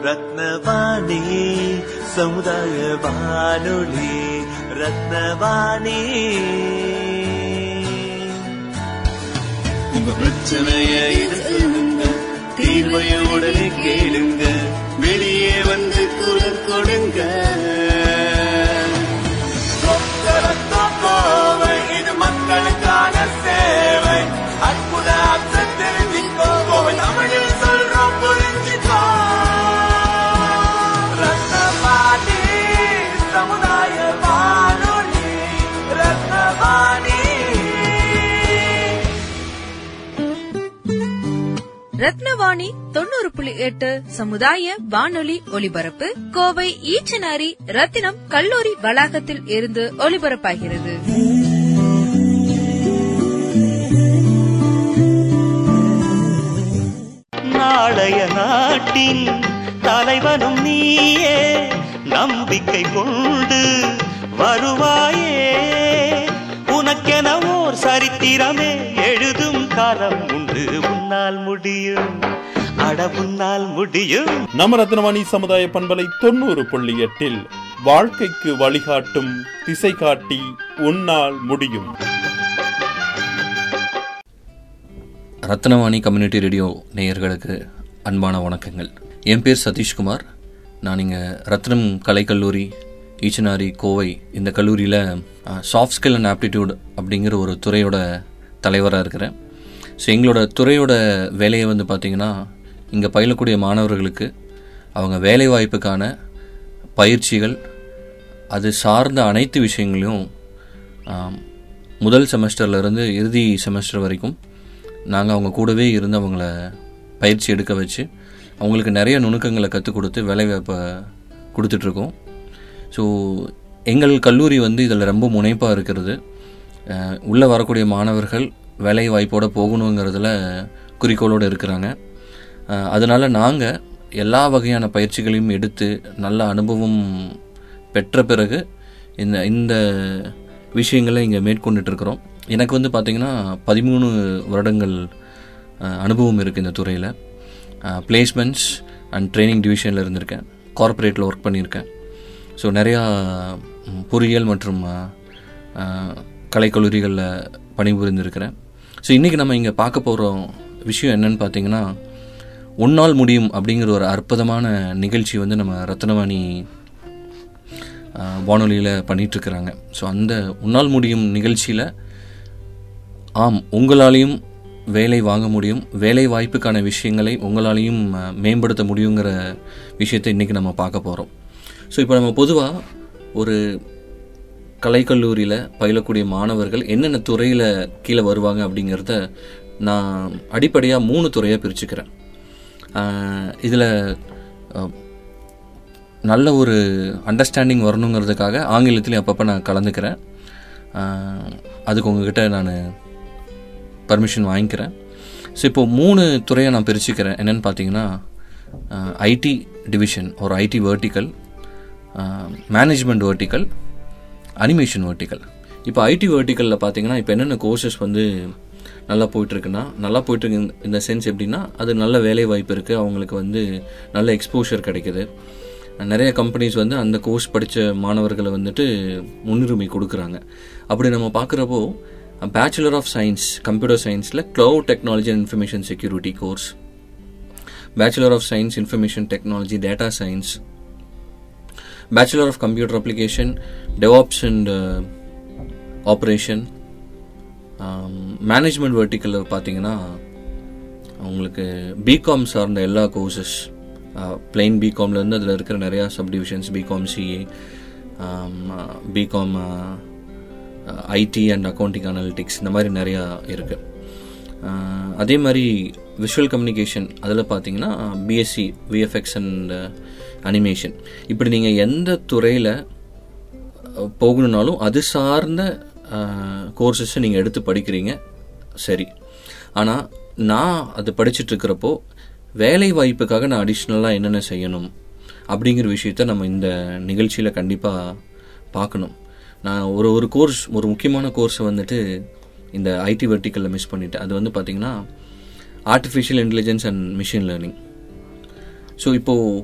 ரத்னவாணி சமுதாய வானொலி ரத்னவாணி உங்க பிரச்சனைய இது சொல்லுங்க தீர்வைய உடனே கேளுங்க வெளியே வந்து குரல் கொடுங்க சொக்கரத்தம் கோவை, இது மக்களுக்கான சேவை அற்புத அம்சம் தெரிஞ்சுக்கோ கோவை தமிழில் சொல்றோம் புரிஞ்சுக்கோ ரத்னவாணி சமுதாய வானொலி ரத்னவாணி ரத்னவாணி தொண்ணூறு புள்ளி எட்டு சமுதாய வானொலி ஒலிபரப்பு கோவை ஈச்சனாரி ரத்தினம் கல்லூரி வளாகத்தில் இருந்து ஒலிபரப்பாகிறது நாளைய நாட்டின் தலைவனும் நீயே நம்பிக்கை கொண்டு வருவாயே உனக்கென ஓர் சரித்திரமே எழுதும் காலம் உண்டு உன்னால் முடியும் அட உன்னால் முடியும் நம்ம ரத்னவாணி சமுதாய பண்பலை தொண்ணூறு புள்ளி எட்டில் வாழ்க்கைக்கு வழிகாட்டும் திசை காட்டி உன்னால் முடியும் ரத்னவாணி கம்யூனிட்டி ரேடியோ நேயர்களுக்கு அன்பான வணக்கங்கள் என் பேர் சதீஷ்குமார் நான் இங்கே ரத்னம் கலைக்கல்லூரி ஈச்சனாரி கோவை இந்த கல்லூரியில் சாஃப்ட் ஸ்கில் அண்ட் ஆப்டிடியூட் அப்படிங்கிற ஒரு துறையோட தலைவராக இருக்கிறேன் ஸோ எங்களோட துறையோட வேலையை வந்து பார்த்திங்கன்னா இங்கே பயிலக்கூடிய மாணவர்களுக்கு அவங்க வேலை வாய்ப்புக்கான பயிற்சிகள் அது சார்ந்த அனைத்து விஷயங்களையும் ஆம், முதல் செமஸ்டர்லேருந்து இறுதி செமஸ்டர் வரைக்கும் நாங்கள் அவங்க கூடவே இருந்து அவங்கள பயிற்சி எடுக்க வச்சு அவங்களுக்கு நிறைய நுணுக்கங்களை கற்றுக் கொடுத்து வேலைவாய்ப்பை கொடுத்துட்ருக்கோம் ஸோ எங்கள் கல்லூரி வந்து இதில் ரொம்ப முனைப்பாக இருக்கிறது அஹ், உள்ளே வரக்கூடிய மாணவர்கள் வேலை வாய்ப்போடு போகணுங்கிறதுல குறிக்கோளோடு இருக்கிறாங்க அஹ், அதனால நாங்கள் எல்லா வகையான பயிற்சிகளையும் எடுத்து நல்ல அனுபவம் பெற்ற பிறகு இந்த இந்த விஷயங்களை இங்கே மேற்கொண்டுட்டு இருக்கிறோம் எனக்கு வந்து பார்த்திங்கன்னா பதிமூணு வருடங்கள் அஹ், அனுபவம் இருக்குது இந்த துறையில் பிளேஸ்மெண்ட்ஸ் அண்ட் ட்ரைனிங் டிவிஷனில் இருந்திருக்கேன் கார்ப்பரேட்டில் ஒர்க் பண்ணியிருக்கேன் ஸோ நிறையா ம், பொறியியல் மற்றும் அஹ், அஹ், கலைக்கல்லூரிகளில் பணிபுரிந்திருக்கிறேன் ஸோ இன்றைக்கி நம்ம இங்கே பார்க்க போகிற விஷயம் என்னன்னு பார்த்தீங்கன்னா உன்னால் முடியும் அப்படிங்கிற ஒரு அற்புதமான நிகழ்ச்சி வந்து நம்ம ரத்னவாணி வானொலியில் பண்ணிகிட்ருக்கிறாங்க ஸோ அந்த உன்னால் முடியும் நிகழ்ச்சியில் ஆம் உங்களாலையும் வேலை வாங்க முடியும் வேலை வாய்ப்புக்கான விஷயங்களை உங்களாலையும் அஹ், மேம்படுத்த முடியுங்கிற விஷயத்தை இன்றைக்கி நம்ம பார்க்க போகிறோம் ஸோ இப்போ நம்ம பொதுவாக ஒரு கலைக்கல்லூரியில் பயிலக்கூடிய மாணவர்கள் என்னென்ன துறையில் கீழே வருவாங்க அப்படிங்கிறத நான் அடிப்படையாக மூணு துறையாக பிரிச்சுக்கிறேன் இதில் நல்ல ஒரு அண்டர்ஸ்டாண்டிங் வரணுங்கிறதுக்காக ஆங்கிலத்திலையும் அப்பப்போ நான் கலந்துக்கிறேன் ஆஹ், அதுக்கு உங்ககிட்ட நான் பர்மிஷன் வாங்கிக்கிறேன் ஸோ இப்போ மூணு துறையை நான் பிரிச்சுக்கிறேன் என்னென்னு பார்த்தீங்கன்னா ஐடி டிவிஷன் ஒரு IT vertical management vertical animation vertical இப்போ ஐடி வேர்ட்டிக்கலில் பார்த்தீங்கன்னா இப்போ என்னென்ன கோர்சஸ் வந்து நல்லா போயிட்டுருக்குன்னா நல்லா போயிட்டுருக்கு இந்த சென்ஸ் எப்படின்னா அது நல்ல வேலை வாய்ப்பு இருக்குது அவங்களுக்கு வந்து நல்ல எக்ஸ்போஷர் கிடைக்குது நிறைய கம்பெனிஸ் வந்து அந்த கோர்ஸ் படித்த மாணவர்களை வந்துட்டு முன்னுரிமை கொடுக்குறாங்க அப்படி நம்ம பார்க்குறப்போ பேச்சுலர் ஆஃப் சயின்ஸ் கம்ப்யூட்டர் சயின்ஸில் cloud technology and information security course bachelor of science information technology data science bachelor of computer application devops and operation management வெர்டிக்கலில் பார்த்தீங்கன்னா உங்களுக்கு பிகாம் சார்ந்த எல்லா கோர்சஸ் பிளெயின் பிகாம்லேருந்து அதில் இருக்கிற நிறையா subdivisions BCom CA BCom IT and accounting analytics இந்த மாதிரி நிறையா இருக்குது அதே மாதிரி விஷுவல் கம்யூனிகேஷன் அதில் பார்த்தீங்கன்னா பிஎஸ்சி விஎஃப்எக்ஸ் அண்ட் அனிமேஷன் இப்படி நீங்கள் எந்த துறையில் போகணுன்னாலும் அது சார்ந்த கோர்சஸை நீங்கள் எடுத்து படிக்கிறீங்க சரி ஆனால் நான் அது படிச்சுட்டு இருக்கிறப்போ வேலை வாய்ப்புக்காக நான் அடிஷ்னலாக என்னென்ன செய்யணும் அப்படிங்கிற விஷயத்த நம்ம இந்த நிகழ்ச்சியில் கண்டிப்பாக பார்க்கணும் நான் ஒரு ஒரு கோர்ஸ் ஒரு முக்கியமான கோர்ஸை வந்துட்டு இந்த ஐடி வெர்டிக்கலில் மிஸ் பண்ணிட்டேன் அது வந்து பார்த்திங்கன்னா artificial intelligence and machine learning so இப்போது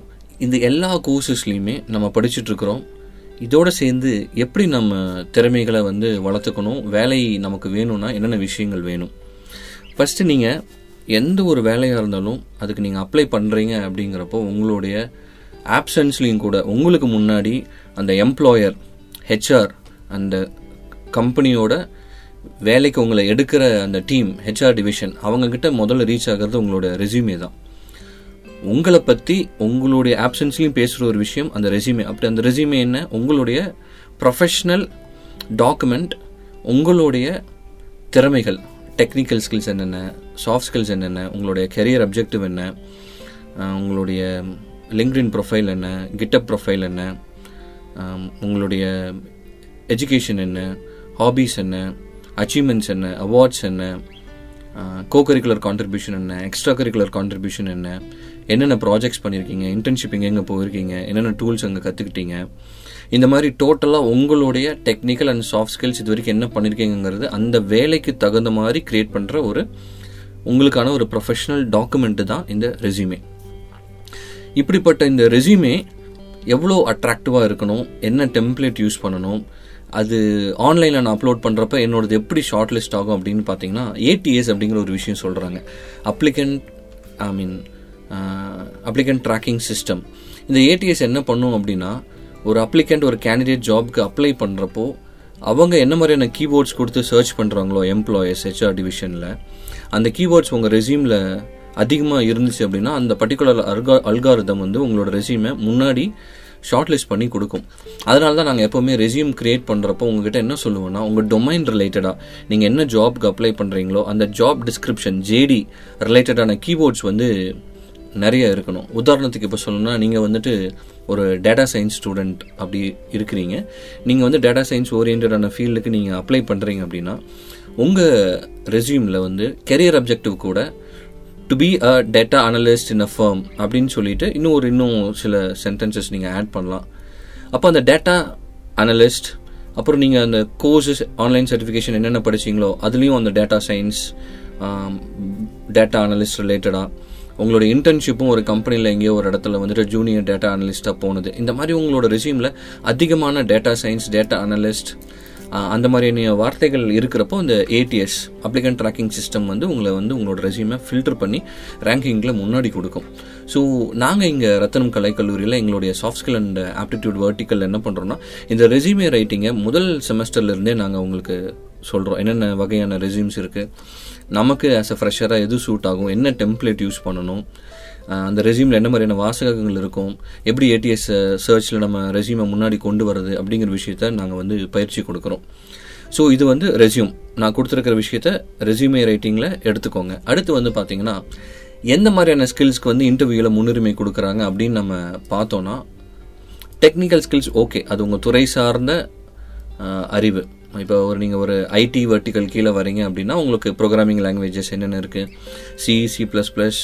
இந்த எல்லா கோர்சஸ்லையுமே நம்ம படிச்சுட்டு இருக்கிறோம் இதோட சேர்ந்து எப்படி நம்ம திறமைகளை வந்து வளர்த்துக்கணும் வேலை நமக்கு வேணும்னா என்னென்ன விஷயங்கள் வேணும் ஃபஸ்ட்டு நீங்கள் எந்த ஒரு வேலையாக இருந்தாலும் அதுக்கு நீங்கள் அப்ளை பண்ணுறீங்க அப்படிங்கிறப்போ உங்களுடைய ஆப்சன்ஸ்லேயும் கூட உங்களுக்கு முன்னாடி அந்த எம்ப்ளாயர் ஹெச்ஆர் அந்த கம்பெனியோட வேலைக்கு உங்களை எடுக்கிற அந்த டீம் ஹெச்ஆர் டிவிஷன் அவங்கக்கிட்ட முதல்ல ரீச் ஆகிறது உங்களோட ரெஸ்யூமே தான் உங்களை பற்றி உங்களுடைய ஆப்சன்ஸ்லையும் பேசுகிற ஒரு விஷயம் அந்த ரெஸ்யூமே அப்படி அந்த ரெஸ்யூமே என்ன உங்களுடைய ப்ரொஃபஷ்னல் டாக்குமெண்ட் உங்களுடைய திறமைகள் டெக்னிக்கல் ஸ்கில்ஸ் என்னென்ன சாஃப்ட் ஸ்கில்ஸ் என்னென்ன உங்களுடைய கெரியர் அப்ஜெக்டிவ் என்ன அஹ் உங்களுடைய லிங்க்டின் ப்ரொஃபைல் என்ன கிட்டப் ப்ரொஃபைல் என்ன அஹ் உங்களுடைய எஜுகேஷன் என்ன ஹாபீஸ் என்ன அச்சீவ்மெண்ட்ஸ் என்ன அவார்ட்ஸ் என்ன கோ கரிக்குலர் கான்ட்ரிபியூஷன் என்ன எக்ஸ்ட்ரா கரிக்குலர் கான்ட்ரிபியூஷன் என்ன என்னென்ன ப்ராஜெக்ட்ஸ் பண்ணியிருக்கீங்க இன்டர்ன்ஷிப் எங்கெங்கே போயிருக்கீங்க என்னென்ன டூல்ஸ் அங்கே கற்றுக்கிட்டீங்க இந்த மாதிரி டோட்டலாக உங்களுடைய டெக்னிக்கல் அண்ட் சாஃப்ட் ஸ்கில்ஸ் இது வரைக்கும் என்ன பண்ணியிருக்கீங்கிறது அந்த வேலைக்கு தகுந்த மாதிரி கிரியேட் பண்ணுற ஒரு உங்களுக்கான ஒரு ப்ரொஃபஷனல் டாக்குமெண்ட் தான் இந்த ரெஸ்யூமே இப்படிப்பட்ட இந்த ரெஸ்யூமே எவ்வளோ அட்ராக்டிவாக இருக்கணும் என்ன டெம்ப்ளேட் யூஸ் பண்ணணும் அது ஆன்லைனில் நான் அப்லோட் பண்ணுறப்ப என்னோடது எப்படி ஷார்ட் லிஸ்ட் ஆகும் அப்படின்னு பார்த்தீங்கன்னா ஏடிஎஸ் அப்படிங்கிற ஒரு விஷயம் சொல்கிறாங்க applicant I mean applicant tracking system இந்த ஏடிஎஸ் என்ன பண்ணும் அப்படின்னா ஒரு அப்ளிகண்ட் ஒரு கேண்டிடேட் ஜாப்க்கு அப்ளை பண்ணுறப்போ அவங்க என்ன மாதிரியான கீபோர்ட்ஸ் கொடுத்து சர்ச் பண்ணுறாங்களோ எம்ப்ளாயர்ஸ் ஹெச்ஆர் டிவிஷனில் அந்த கீபோர்ட்ஸ் உங்கள் ரெஸ்யூமில் அதிகமாக இருந்துச்சு அப்படின்னா அந்த பர்டிகுலர் அல்கா அல்காரிதம் வந்து உங்களோட ரெஸ்யூமை முன்னாடி ஷார்ட் லிஸ்ட் பண்ணி கொடுக்கும் அதனால தான் நாங்கள் எப்போவுமே ரெஸ்யூம் கிரியேட் பண்ணுறப்போ உங்ககிட்ட என்ன சொல்லுவோம்னா உங்கள் டொமைன் ரிலேட்டடாக நீங்கள் என்ன ஜாப்க்கு அப்ளை பண்ணுறீங்களோ அந்த ஜாப் டிஸ்கிரிப்ஷன் ஜேடி ரிலேட்டடான கீபோர்ட்ஸ் வந்து நிறைய இருக்கணும் உதாரணத்துக்கு இப்போ சொல்லணும்னா நீங்கள் வந்துட்டு ஒரு டேட்டா சயின்ஸ் ஸ்டூடெண்ட் அப்படி இருக்கிறீங்க நீங்கள் வந்து டேட்டா சயின்ஸ் ஓரியன்டான ஃபீல்டுக்கு நீங்கள் அப்ளை பண்ணுறீங்க அப்படின்னா உங்கள் ரெஸ்யூமில் வந்து கெரியர் அப்ஜெக்டிவ் கூட to be a data analyst in a firm அப்படின்னு சொல்லிட்டு இன்னும் ஒரு இன்னும் சில சென்டென்சஸ் நீங்கள் ஆட் பண்ணலாம் அப்போ அந்த டேட்டா அனலிஸ்ட் அப்புறம் நீங்கள் அந்த கோர்சஸ் ஆன்லைன் சர்டிஃபிகேஷன் என்னென்ன படிச்சீங்களோ அதுலேயும் அந்த டேட்டா சயின்ஸ் டேட்டா அனலிஸ்ட் ரிலேட்டடாக உங்களோட இன்டர்ன்ஷிப்பும் ஒரு கம்பெனியில் எங்கேயோ ஒரு இடத்துல வந்துட்டு ஜூனியர் டேட்டா அனலிஸ்ட்டாக போனது இந்த மாதிரி உங்களோட ரெசியூமில் அதிகமான டேட்டா சயின்ஸ் டேட்டா அனலிஸ்ட் அந்த மாதிரியான வார்த்தைகள் இருக்கிறப்போ இந்த ஏடிஎஸ் அப்ளிகன் ட்ராக்கிங் சிஸ்டம் வந்து உங்களை வந்து உங்களோட ரெசியூமை ஃபில்டர் பண்ணி ரேங்கிங்கில் முன்னாடி கொடுக்கும் ஸோ நாங்கள் இங்கே ரத்தனம் கலைக்கல்லூரியில் எங்களுடைய soft skill and aptitude vertical என்ன பண்ணுறோம்னா இந்த ரெசியூமே ரைட்டிங்கை முதல் செமஸ்டர்லேருந்தே நாங்கள் உங்களுக்கு சொல்கிறோம் என்னென்ன வகையான ரெசியூம்ஸ் இருக்குது நமக்கு ஆஸ் அ ஃப்ரெஷராக எது சூட் ஆகும் என்ன டெம்ப்ளேட் யூஸ் பண்ணணும் அந்த ரெசியூமில் என்ன மாதிரியான வாசகங்கள் இருக்கும் எப்படி ஏடிஎஸ் சர்ச்சில் நம்ம ரெசியூமை முன்னாடி கொண்டு வர்றது அப்படிங்கிற விஷயத்த நாங்கள் வந்து பயிற்சி கொடுக்குறோம் ஸோ இது வந்து ரெசியூம் நான் கொடுத்துருக்கிற விஷயத்த ரெசியூமே ரைட்டிங்கில் எடுத்துக்கோங்க அடுத்து வந்து பார்த்தீங்கன்னா எந்த மாதிரியான ஸ்கில்ஸ்க்கு வந்து இன்டர்வியூவில் முன்னுரிமை கொடுக்குறாங்க அப்படின்னு நம்ம பார்த்தோன்னா டெக்னிக்கல் ஸ்கில்ஸ் ஓகே அது உங்கள் துறை சார்ந்த அறிவு இப்போ ஒரு நீங்கள் ஒரு ஐடி வெர்டிக்கல் கீழே வரீங்க அப்படின்னா உங்களுக்கு ப்ரோக்ராமிங் லாங்குவேஜஸ் என்னென்ன இருக்குது C C plus plus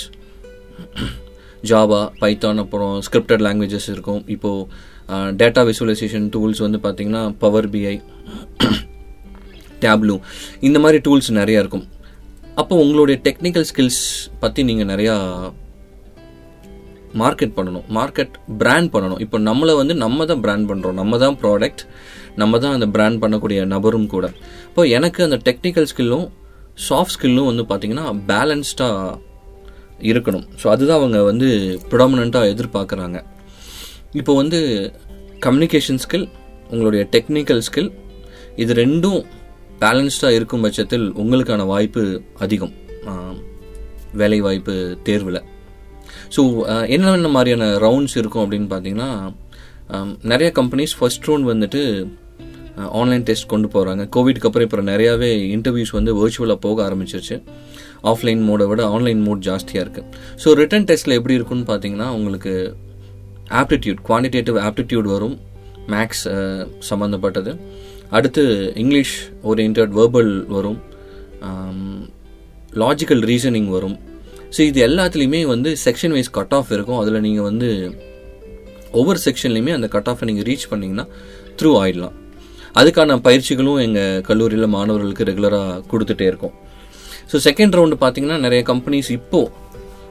Java Python அப்புறம் ஸ்கிரிப்டட் லாங்குவேஜஸ் இருக்கும் இப்போது டேட்டா விசுவலைசேஷன் டூல்ஸ் வந்து பார்த்தீங்கன்னா பவர் பிஐ டேப்லூ இந்த மாதிரி டூல்ஸ் நிறையா இருக்கும் அப்போ உங்களுடைய டெக்னிக்கல் ஸ்கில்ஸ் பற்றி நீங்கள் நிறையா மார்க்கெட் பண்ணணும் மார்க்கெட் பிராண்ட் பண்ணணும் இப்போ நம்மளை வந்து நம்ம தான் பிராண்ட் பண்ணுறோம் நம்ம தான் ப்ராடக்ட் நம்ம தான் அந்த பிராண்ட் பண்ணக்கூடிய நபரும் கூட இப்போ எனக்கு அந்த டெக்னிக்கல் ஸ்கில்லும் சாஃப்ட் ஸ்கில்லும் வந்து பார்த்தீங்கன்னா பேலன்ஸ்டாக இருக்கணும் ஸோ அதுதான் அவங்க வந்து ப்ரொடாமினண்ட்டாக எதிர்பார்க்குறாங்க இப்போ வந்து கம்யூனிகேஷன் ஸ்கில் உங்களுடைய டெக்னிக்கல் ஸ்கில் இது ரெண்டும் பேலன்ஸ்டாக இருக்கும் பட்சத்தில் உங்களுக்கான வாய்ப்பு அதிகம் வேலை வாய்ப்பு தேர்வில் ஸோ என்னென்ன மாதிரியான ரவுண்ட்ஸ் இருக்கும் அப்படின்னு பார்த்தீங்கன்னா நிறைய கம்பெனிஸ் ஃபர்ஸ்ட் ரவுண்ட் வந்துட்டு ஆன்லைன் டெஸ்ட் கொண்டு போகிறாங்க கோவிட்க்கு அப்புறம் இப்போ நிறையாவே இன்டர்வியூஸ் வந்து வேர்ச்சுவலாக போக ஆரம்பிச்சிருச்சு ஆஃப்லைன் மோடை விட ஆன்லைன் மோட் ஜாஸ்தியாக இருக்குது ஸோ ரிட்டன் டெஸ்ட்டில் எப்படி இருக்குன்னு பார்த்தீங்கன்னா உங்களுக்கு ஆப்டிடியூட் குவான்டிடேட்டிவ் ஆப்டிடியூட் வரும் மேக்ஸ் சம்மந்தப்பட்டது அடுத்து இங்கிலீஷ் ஓரியன்ட் வேர்பல் வரும் லாஜிக்கல் ரீசனிங் வரும் ஸோ இது எல்லாத்துலேயுமே வந்து செக்ஷன் வைஸ் கட் ஆஃப் இருக்கும் அதில் நீங்கள் வந்து ஒவ்வொரு செக்ஷன்லையுமே அந்த கட் ஆஃபை நீங்கள் ரீச் பண்ணிங்கன்னா த்ரூ ஆயிடலாம் அதுக்கான பயிற்சிகளும் எங்கள் கல்லூரியில் மாணவர்களுக்கு ரெகுலராக கொடுத்துட்டே இருக்கோம் ஸோ செகண்ட் ரவுண்டு பார்த்தீங்கன்னா நிறைய கம்பெனிஸ் இப்போது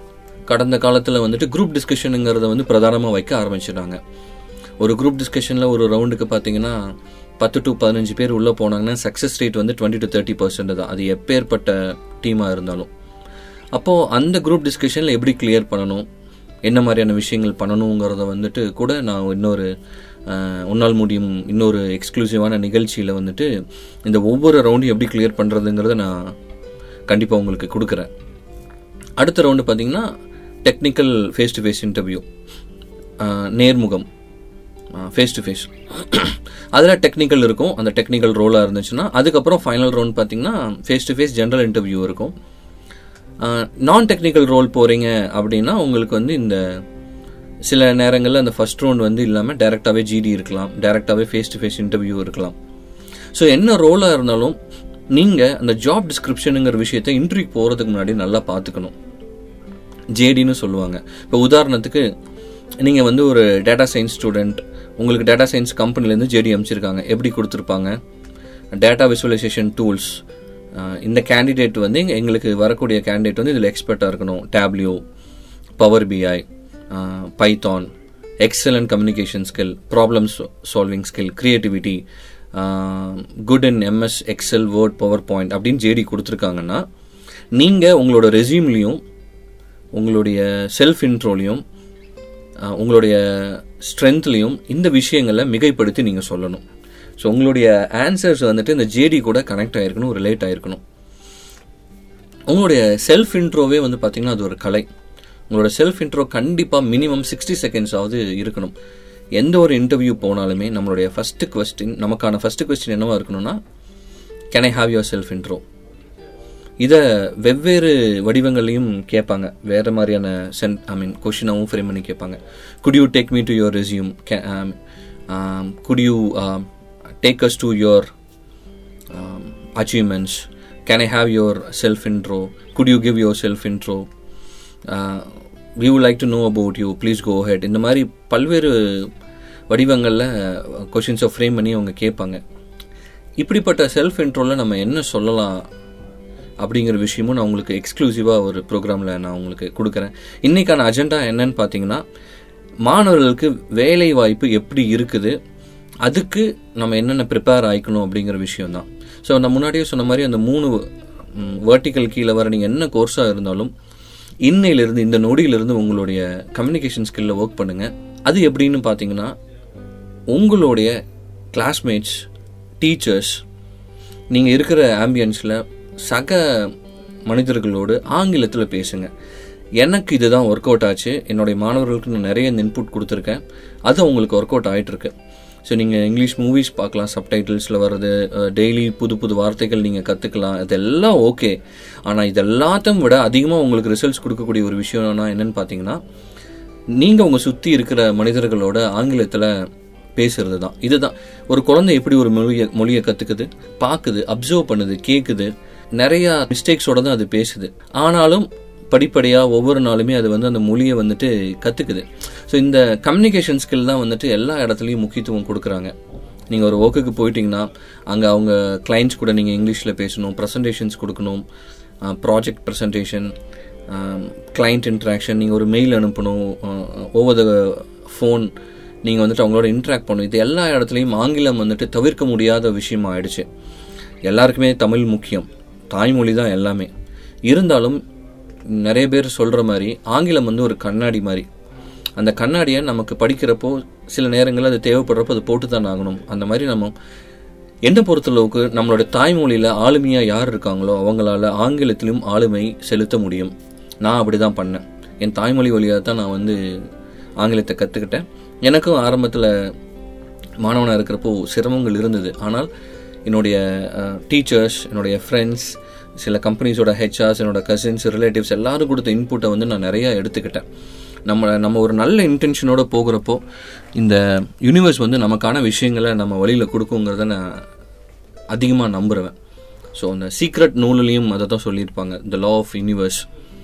கடந்த காலத்தில் வந்துட்டு குரூப் டிஸ்கஷனுங்கிறத வந்து பிரதானமாக வைக்க ஆரம்பிச்சிட்டாங்க ஒரு குரூப் டிஸ்கஷனில் ஒரு ரவுண்டுக்கு பார்த்தீங்கன்னா பத்து டு பதினஞ்சு பேர் உள்ளே போனாங்கன்னா சக்ஸஸ் ரேட் வந்து டுவெண்ட்டி டு தேர்ட்டி பர்சன்ட் தான் அது எப்பேற்பட்ட டீமாக இருந்தாலும் அப்போது அந்த குரூப் டிஸ்கஷனில் எப்படி கிளியர் பண்ணணும் என்ன மாதிரியான விஷயங்கள் பண்ணணுங்கிறத வந்துட்டு கூட நான் இன்னொரு அஹ், உன்னால் முடியும் இன்னொரு எக்ஸ்க்ளூசிவான நிகழ்ச்சியில் வந்துட்டு இந்த ஒவ்வொரு ரவுண்டையும் எப்படி கிளியர் பண்ணுறதுங்கிறத நான் கண்டிப்பாக உங்களுக்கு கொடுக்குறேன் அடுத்த ரவுண்டு பார்த்தீங்கன்னா technical face to face interview நேர்முகம் ஃபேஸ் டு ஃபேஸ் அதில் டெக்னிக்கல் இருக்கும் அந்த டெக்னிக்கல் ரோலாக இருந்துச்சுன்னா அதுக்கப்புறம் ஃபைனல் ரவுண்ட் பார்த்தீங்கன்னா face to face general interview இருக்கும் நான் டெக்னிக்கல் ரோல் போகிறீங்க அப்படின்னா உங்களுக்கு வந்து இந்த சில நேரங்களில் அந்த ஃபர்ஸ்ட் ரவுண்ட் வந்து இல்லாமல் டேரெக்டாகவே ஜிடி இருக்கலாம் டேரெக்டாகவே ஃபேஸ் டு ஃபேஸ் இன்டர்வியூ இருக்கலாம் ஸோ என்ன ரோலாக இருந்தாலும் நீங்கள் அந்த ஜாப் டிஸ்கிரிப்ஷனுங்கிற விஷயத்தை இன்டர்வியூ போகிறதுக்கு முன்னாடி நல்லா பார்த்துக்கணும் ஜேடின்னு சொல்லுவாங்க இப்போ உதாரணத்துக்கு நீங்கள் வந்து ஒரு டேட்டா சயின்ஸ் ஸ்டூடெண்ட் உங்களுக்கு டேட்டா சயின்ஸ் கம்பெனிலேருந்து ஜேடி அமைச்சிருக்காங்க எப்படி கொடுத்துருப்பாங்க டேட்டா விசுவலைசேஷன் டூல்ஸ் இந்த கேண்டிடேட் வந்து எங்க- எங்களுக்கு வரக்கூடிய கேண்டிடேட் வந்து இதில் எக்ஸ்பர்ட்டாக இருக்கணும் Tableau Power BI Python excellent communication skill problem solving skill creativity good in MS Excel Word PowerPoint அப்படின்னு ஜேடி கொடுத்துருக்காங்கன்னா நீங்கள் உங்களோட ரெசியூம்லேயும் உங்களுடைய செல்ஃப் இன்ட்ரோலையும் உங்களுடைய ஸ்ட்ரென்த்லையும் இந்த விஷயங்களை மிகைப்படுத்தி நீங்கள் சொல்லணும் ஸோ உங்களுடைய ஆன்சர்ஸ் வந்துட்டு இந்த ஜேடி கூட கனெக்ட் ஆகிருக்கணும் ரிலேட் ஆகிருக்கணும் உங்களுடைய செல்ஃப் இன்ட்ரோவே வந்து பார்த்தீங்கன்னா அது ஒரு கலை உங்களோட செல்ஃப் இன்ட்ரோ கண்டிப்பாக மினிமம் சிக்ஸ்டி செகண்ட்ஸ் ஆவது இருக்கணும் எந்த ஒரு இன்டர்வியூ போனாலுமே நம்மளுடைய ஃபர்ஸ்ட் கொஸ்டின் நமக்கான ஃபர்ஸ்ட் கொஸ்டின் என்னவா இருக்கணும்னா can I have your self intro இதை வெவ்வேறு வடிவங்களையும் கேட்பாங்க வேறு மாதிரியான சென் ஐ மீன் கொஷினாகவும் ஃப்ரேம் பண்ணி கேட்பாங்க could you take me to your resume could you take us to your achievements can I have your self intro could you give your self intro we would like to know about you please go ahead இந்த மாதிரி பல்வேறு வடிவங்களில் கொஷின்ஸை frame பண்ணி அவங்க கேட்பாங்க இப்படிப்பட்ட self இன்ட்ரோவில் நம்ம என்ன சொல்லலாம் அப்படிங்கிற விஷயமும் நான் உங்களுக்கு எக்ஸ்க்ளூசிவாக ஒரு ப்ரோக்ராமில் நான் உங்களுக்கு கொடுக்குறேன் இன்றைக்கான அஜெண்டா என்னன்னு பார்த்தீங்கன்னா மாணவர்களுக்கு வேலை வாய்ப்பு எப்படி இருக்குது அதுக்கு நம்ம என்னென்ன ப்ரிப்பேர் ஆயிக்கணும் அப்படிங்கிற விஷயம்தான் ஸோ நான் முன்னாடியே சொன்ன மாதிரி அந்த மூணு வேர்ட்டிக்கல் கீழே வர நீங்கள் என்ன கோர்ஸாக இருந்தாலும் இன்னையிலிருந்து இந்த நொடியிலிருந்து உங்களுடைய கம்யூனிகேஷன் ஸ்கில்ல ஒர்க் பண்ணுங்கள் அது எப்படின்னு பார்த்தீங்கன்னா உங்களுடைய கிளாஸ்மேட்ஸ் டீச்சர்ஸ் நீங்கள் இருக்கிற ஆம்பியன்ஸில் சக மனிதர்களோடு ஆங்கிலத்தில் பேசுங்க எனக்கு இதுதான் ஒர்க் அவுட் ஆச்சு என்னுடைய மாணவர்களுக்கு நான் நிறைய இன்புட் கொடுத்துருக்கேன் அது உங்களுக்கு ஒர்க் அவுட் ஆகிட்டுருக்கு ஸோ நீங்கள் இங்கிலீஷ் மூவிஸ் பார்க்கலாம் சப்டைட்டில்ஸில் வர்றது டெய்லி புது புது வார்த்தைகள் நீங்கள் கற்றுக்கலாம் இதெல்லாம் ஓகே ஆனால் இதெல்லாத்தையும் விட அதிகமாக உங்களுக்கு ரிசல்ட்ஸ் கொடுக்கக்கூடிய ஒரு விஷயம்னா என்னன்னு பார்த்தீங்கன்னா நீங்கள் உங்கள் சுற்றி இருக்கிற மனிதர்களோட ஆங்கிலத்தில் பேசுறது தான் இதுதான் ஒரு குழந்தை எப்படி ஒரு மொழியை மொழியை கற்றுக்குது பார்க்குது அப்சர்வ் பண்ணுது கேட்குது நிறையா மிஸ்டேக்ஸோட தான் அது பேசுது ஆனாலும் படிப்படியாக ஒவ்வொரு நாளுமே அது வந்து அந்த மொழியை வந்துட்டு கற்றுக்குது ஸோ இந்த கம்யூனிகேஷன் ஸ்கில் தான் வந்துட்டு எல்லா இடத்துலையும் முக்கியத்துவம் கொடுக்குறாங்க நீங்கள் ஒரு ஒர்க்குக்கு போயிட்டீங்கன்னா அங்கே அவங்க கிளைண்ட்ஸ் கூட நீங்கள் இங்கிலீஷில் பேசணும் ப்ரெசன்டேஷன்ஸ் கொடுக்கணும் ப்ராஜெக்ட் ப்ரெசன்டேஷன் கிளைண்ட் இன்ட்ராக்ஷன் நீங்கள் ஒரு மெயில் அனுப்பணும் ஓவர் த ஃபோன் நீங்கள் வந்துட்டு அவங்களோட இன்ட்ராக்ட் பண்ணணும் இது எல்லா இடத்துலையும் ஆங்கிலம் வந்துட்டு தவிர்க்க முடியாத விஷயம் ஆயிடுச்சு எல்லாருக்குமே தமிழ் முக்கியம் தாய்மொழி தான் எல்லாமே இருந்தாலும் நிறைய பேர் சொல்கிற மாதிரி ஆங்கிலம் வந்து ஒரு கண்ணாடி மாதிரி அந்த கண்ணாடியை நமக்கு படிக்கிறப்போ சில நேரங்களில் அது தேவைப்படுறப்போ அது போட்டு தான் ஆகணும் அந்த மாதிரி நம்ம என்னை பொறுத்தளவுக்கு நம்மளோட தாய்மொழியில் ஆளுமையாக யார் இருக்காங்களோ அவங்களால ஆங்கிலத்திலும் ஆளுமை செலுத்த முடியும் நான் அப்படி தான் பண்ணேன் என் தாய்மொழி வழியாக தான் நான் வந்து ஆங்கிலத்தை கற்றுக்கிட்டேன் எனக்கும் ஆரம்பத்தில் மாணவனாக இருக்கிறப்போ சிரமங்கள் இருந்தது ஆனால் என்னுடைய டீச்சர்ஸ் என்னுடைய ஃப்ரெண்ட்ஸ் சில கம்பெனிஸோட ஹெச்ஆர்ஸ் என்னோட கசின்ஸ் ரிலேட்டிவ்ஸ் எல்லாரும் கொடுத்த இன்புட்டை வந்து நான் நிறையா எடுத்துக்கிட்டேன் நம்ம நம்ம ஒரு நல்ல இன்டென்ஷனோட போகிறப்போ இந்த யூனிவர்ஸ் வந்து நமக்கான விஷயங்களை நம்ம வழியில் கொடுக்குங்கிறத நான் அதிகமாக நம்புகிறேன் ஸோ அந்த சீக்ரெட் நூல்லையும் அதை தான் சொல்லியிருப்பாங்க the law of universe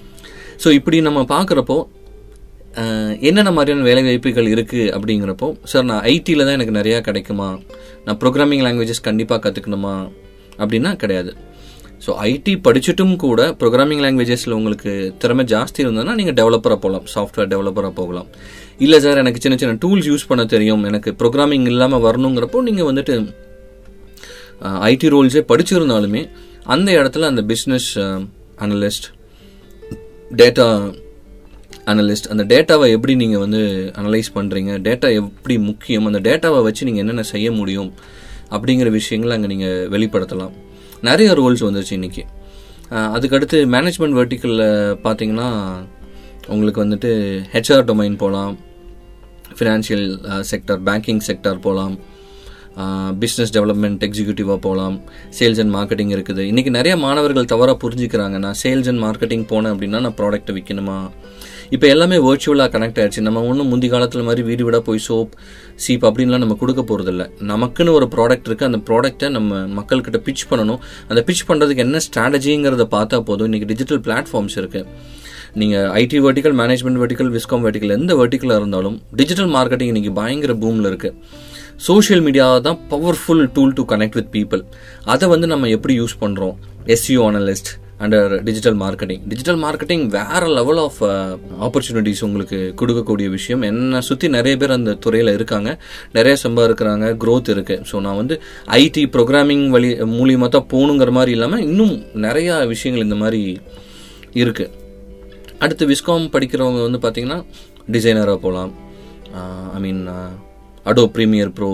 so இப்படி நம்ம பார்க்குறப்போ என்னென்ன மாதிரியான வேலை வாய்ப்புகள் இருக்குது அப்படிங்கிறப்போ சார் நான் ஐடியில் தான் எனக்கு நிறையா கிடைக்குமா நான் ப்ரோக்ராமிங் லாங்குவேஜஸ் கண்டிப்பாக கற்றுக்கணுமா அப்படின்னா கிடையாது ஸோ ஐடி படிச்சுட்டும் கூட ப்ரோக்ராமிங் லாங்குவேஜஸில் உங்களுக்கு திறமை ஜாஸ்தி இருந்ததுன்னா நீங்கள் டெவலப்பராக போகலாம் சாஃப்ட்வேர் டெவலப்பராக போகலாம் இல்லை சார் எனக்கு சின்ன சின்ன டூல்ஸ் யூஸ் பண்ண தெரியும் எனக்கு ப்ரோக்ராமிங் இல்லாமல் வரணுங்கிறப்போ நீங்கள் வந்துட்டு ஐடி ரோல்ஸே படிச்சிருந்தாலுமே அந்த இடத்துல அந்த பிஸ்னஸ் அனலிஸ்ட் டேட்டா அனலிஸ்ட் அந்த டேட்டாவை எப்படி நீங்கள் வந்து அனலைஸ் பண்ணுறீங்க டேட்டா எப்படி முக்கியம் அந்த டேட்டாவை வச்சு நீங்கள் என்னென்ன செய்ய முடியும் அப்படிங்கிற விஷயங்களை அங்கே நீங்கள் வெளிப்படுத்தலாம் நிறைய ரோல்ஸ் வந்துருச்சு இன்றைக்கி அதுக்கடுத்து மேனேஜ்மெண்ட் வெர்டிக்கலில் பார்த்தீங்கன்னா உங்களுக்கு வந்துட்டு ஹெச்ஆர் டொமைன் போகலாம் ஃபினான்ஷியல் செக்டர் பேங்கிங் செக்டர் போகலாம் பிஸ்னஸ் டெவலப்மெண்ட் எக்ஸிக்யூட்டிவாக போகலாம் சேல்ஸ் அண்ட் மார்க்கெட்டிங் இருக்குது இன்றைக்கி நிறைய மாணவர்கள் தவறாக புரிஞ்சுக்கிறாங்க நான் சேல்ஸ் அண்ட் மார்க்கெட்டிங் போனேன் அப்படின்னா நான் ப்ராடக்ட்டை விற்கணுமா இப்போ எல்லாமே வர்ச்சுவலாக கனெக்ட் ஆயிடுச்சு நம்ம ஒன்றும் முந்தி காலத்தில் மாதிரி வீடு வீடாக போய் சோப் சீப் அப்படின்லாம் நம்ம கொடுக்க போகிறதில்ல நமக்குன்னு ஒரு ப்ராடக்ட் இருக்குது அந்த ப்ராடக்ட்டை நம்ம மக்கள்கிட்ட பிச் பண்ணணும் அந்த பிச் பண்ணுறதுக்கு என்ன ஸ்ட்ராட்டஜிங்கிறத பார்த்தா போதும் இன்றைக்கி டிஜிட்டல் பிளாட்ஃபார்ம்ஸ் இருக்குது நீங்கள் IT vertical management vertical viscom vertical எந்த வெர்டிக்கலாக இருந்தாலும் டிஜிட்டல் மார்க்கெட்டிங் இன்றைக்கி பயங்கர பூமில் இருக்குது சோஷியல் மீடியா தான் powerful tool to connect with people அதை வந்து நம்ம எப்படி யூஸ் பண்ணுறோம் SEO analyst under digital marketing digital marketing வேற லெவல் ஆஃப் ஆப்பர்ச்சுனிட்டிஸ் உங்களுக்கு கொடுக்கக்கூடிய விஷயம் என்னை சுற்றி நிறைய பேர் அந்த துறையில் இருக்காங்க நிறைய சம்பாதிக்கிறாங்க க்ரோத் இருக்கு ஸோ நான் வந்து ஐடி ப்ரோக்ராமிங் வழி மூலியமாக தான் போகணுங்கிற மாதிரி இல்லாமல் இன்னும் நிறையா விஷயங்கள் இந்த மாதிரி இருக்குது அடுத்து விஸ்காம் படிக்கிறவங்க வந்து பார்த்தீங்கன்னா டிசைனராக போகலாம் I mean Adobe Premiere Pro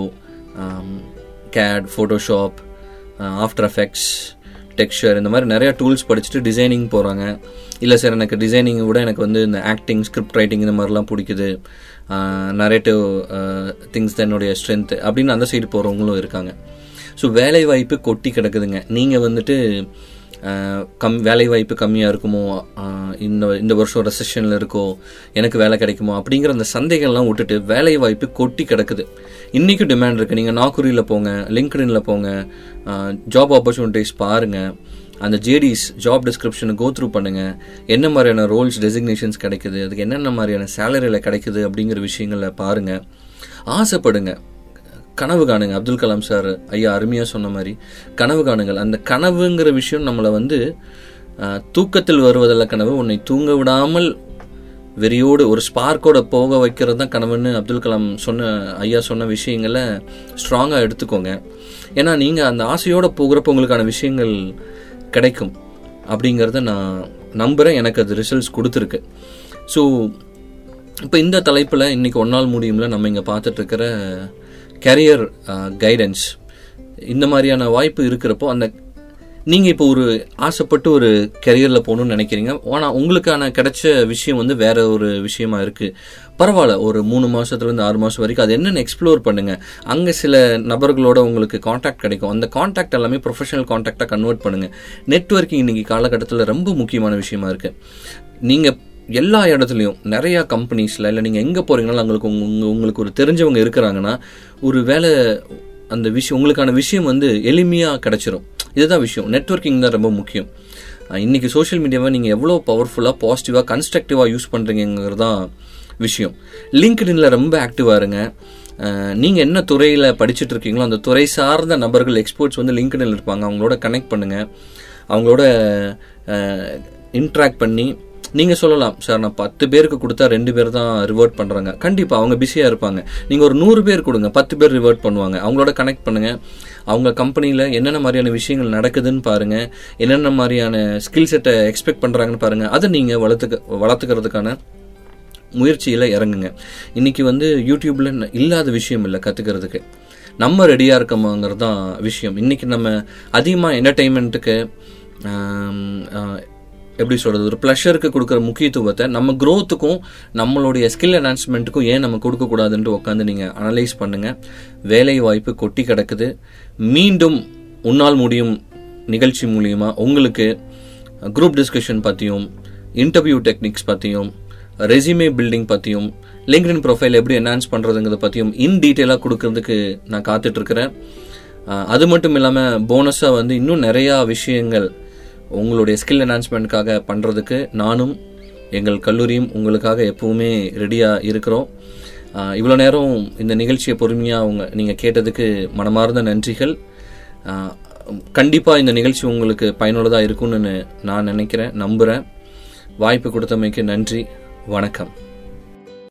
CAD Photoshop After Effects texture இந்த மாதிரி நிறைய டூல்ஸ் படிச்சுட்டு டிசைனிங் போகிறாங்க இல்லை சார் எனக்கு டிசைனிங்கை விட எனக்கு வந்து இந்த ஆக்டிங் ஸ்கிரிப்ட் ரைட்டிங் இந்த மாதிரிலாம் பிடிக்குது நரேட்டிவ் திங்ஸ் தான் என்னுடைய ஸ்ட்ரென்த்து அப்படின்னு அந்த சைடு போகிறவங்களும் இருக்காங்க ஸோ வேலை வாய்ப்பு கொட்டி கிடக்குதுங்க நீங்கள் வந்துட்டு கம் வேலை வாய்ப்பு கம்மியாக இருக்குமோ இந்த இந்த வருஷம் ரெசஷனில் இருக்கோ எனக்கு வேலை கிடைக்குமோ அப்படிங்கிற அந்த சந்தைகள்லாம் விட்டுட்டு வேலை வாய்ப்பு கொட்டி கிடக்குது இன்றைக்கும் டிமாண்ட் இருக்குது நீங்கள் நாக்குரியில் போங்க லிங்க்டின்ல போங்க ஜாப் ஆப்பர்ச்சுனிட்டிஸ் பாருங்கள் அந்த ஜேடிஸ் ஜாப் டிஸ்கிரிப்ஷனை கோ த்ரூ பண்ணுங்கள் என்ன மாதிரியான ரோல்ஸ் டெசிக்னேஷன்ஸ் கிடைக்குது அதுக்கு என்னென்ன மாதிரியான சேலரியில் கிடைக்குது அப்படிங்கிற விஷயங்களை பாருங்கள் ஆசைப்படுங்க கனவு காணுங்க அப்துல் கலாம் சார் ஐயா அருமையாக சொன்ன மாதிரி கனவு காணுங்கள் அந்த கனவுங்கிற விஷயம் நம்மளை வந்து தூக்கத்தில் வருவதல்ல கனவு உன்னை தூங்க விடாமல் வெறியோடு ஒரு ஸ்பார்க்கோட போக வைக்கிறது தான் கனவுன்னு அப்துல் கலாம் சொன்ன ஐயா சொன்ன விஷயங்களை ஸ்ட்ராங்காக எடுத்துக்கோங்க ஏன்னா நீங்கள் அந்த ஆசையோடு போகிறப்ப உங்களுக்கான விஷயங்கள் கிடைக்கும் அப்படிங்கிறத நான் நம்புகிறேன் எனக்கு அது ரிசல்ட்ஸ் கொடுத்துருக்கு ஸோ இப்போ இந்த தலைப்பில் இன்றைக்கி ஒன்றால் முடியும்ல நம்ம இங்கே பார்த்துட்ருக்கிற கரியர் கைடன்ஸ் இந்த மாதிரியான வாய்ப்பு இருக்கிறப்போ அந்த நீங்கள் இப்போ ஒரு ஆசைப்பட்டு ஒரு கரியரில் போகணும்னு நினைக்கிறீங்க ஆனால் உங்களுக்கான கிடைச்ச விஷயம் வந்து வேற ஒரு விஷயமா இருக்குது பரவாயில்ல ஒரு மூணு மாதத்துலேருந்து ஆறு மாதம் வரைக்கும் அது என்னென்னு எக்ஸ்ப்ளோர் பண்ணுங்கள் அங்கே சில நபர்களோட உங்களுக்கு காண்டாக்ட் கிடைக்கும் அந்த காண்டாக்ட் எல்லாமே ப்ரொஃபஷனல் காண்டாக்டாக கன்வெர்ட் பண்ணுங்கள் நெட்ஒர்க்கிங் இன்னைக்கு காலகட்டத்தில் ரொம்ப முக்கியமான விஷயமா இருக்குது நீங்கள் எல்லா இடத்துலையும் நிறையா கம்பெனிஸில் இல்லை நீங்கள் எங்கே போகிறீங்கனாலும் உங்களுக்கு உங்க உங்களுக்கு ஒரு தெரிஞ்சவங்க இருக்கிறாங்கன்னா ஒரு வேலை அந்த விஷயம் உங்களுக்கான விஷயம் வந்து எளிமையாக கிடச்சிரும் இதுதான் விஷயம் நெட்ஒர்க்கிங் தான் ரொம்ப முக்கியம் இன்றைக்கி சோஷியல் மீடியாவை நீங்கள் எவ்வளோ பவர்ஃபுல்லாக பாசிட்டிவாக கன்ஸ்ட்ரக்டிவாக யூஸ் பண்ணுறீங்கிறது தான் விஷயம் லிங்க்டின்ல ரொம்ப ஆக்டிவாக இருங்க நீங்கள் என்ன துறையில் படிச்சுட்டு இருக்கீங்களோ அந்த துறை சார்ந்த நபர்கள் எக்ஸ்போர்ட்ஸ் வந்து லிங்க்டின்ல இருப்பாங்க அவங்களோட கனெக்ட் பண்ணுங்கள் அவங்களோட இன்ட்ராக்ட் பண்ணி நீங்கள் சொல்லலாம் சார் நான் பத்து பேருக்கு கொடுத்தா ரெண்டு பேர் தான் ரிவர்ட் பண்ணுறாங்க கண்டிப்பாக அவங்க பிஸியாக இருப்பாங்க நீங்கள் ஒரு நூறு பேர் கொடுங்க பத்து பேர் ரிவர்ட் பண்ணுவாங்க அவங்களோட கனெக்ட் பண்ணுங்கள் அவங்க கம்பெனியில் என்னென்ன மாதிரியான விஷயங்கள் நடக்குதுன்னு பாருங்கள் என்னென்ன மாதிரியான ஸ்கில் செட்டை எக்ஸ்பெக்ட் பண்ணுறாங்கன்னு பாருங்கள் அதை நீங்கள் வளர்த்துக்க வளர்த்துக்கிறதுக்கான முயற்சியில் இறங்குங்க இன்றைக்கி வந்து யூடியூப்பில் இல்லாத விஷயம் இல்லை கற்றுக்கிறதுக்கு நம்ம ரெடியாக இருக்கோமாங்கிறது தான் விஷயம் இன்றைக்கி நம்ம அதிகமாக என்டர்டெயின்மெண்ட்டுக்கு எப்படி சொல்கிறது ஒரு ப்ளஷருக்கு கொடுக்குற முக்கியத்துவத்தை நம்ம க்ரோத்துக்கும் நம்மளுடைய ஸ்கில் என்ஹான்ஸ்மெண்ட்டுக்கும் ஏன் நம்ம கொடுக்கக்கூடாதுன்ட்டு உட்காந்து நீங்கள் அனலைஸ் பண்ணுங்கள் வேலை வாய்ப்பு கொட்டி கிடக்குது மீண்டும் உன்னால் முடியும் நிகழ்ச்சி மூலியமாக உங்களுக்கு குரூப் டிஸ்கஷன் பற்றியும் இன்டர்வியூ டெக்னிக்ஸ் பற்றியும் ரெசியூமே பில்டிங் பற்றியும் லிங்க்டின் ப்ரொஃபைல் எப்படி என்ஹான்ஸ் பண்ணுறதுங்கிறத பற்றியும் இன் டீட்டெயிலாக கொடுக்கறதுக்கு நான் காத்துட்ருக்கிறேன் அது மட்டும் இல்லாமல் போனஸாக வந்து இன்னும் நிறையா விஷயங்கள் உங்களுடைய ஸ்கில் என்ஹான்ஸ்மெண்ட்காக பண்ணுறதுக்கு நானும் எங்கள் கல்லூரியும் உங்களுக்காக எப்பவுமே ரெடியாக இருக்கிறோம் இவ்வளோ நேரம் இந்த நிகழ்ச்சியை பொறுமையாக உங்க நீங்கள் கேட்டதுக்கு மனமார்ந்த நன்றிகள் கண்டிப்பாக இந்த நிகழ்ச்சி உங்களுக்கு பயனுள்ளதாக இருக்கும்னு நான் நினைக்கிறேன் நம்புகிறேன் வாய்ப்பு கொடுத்தமைக்கு நன்றி வணக்கம்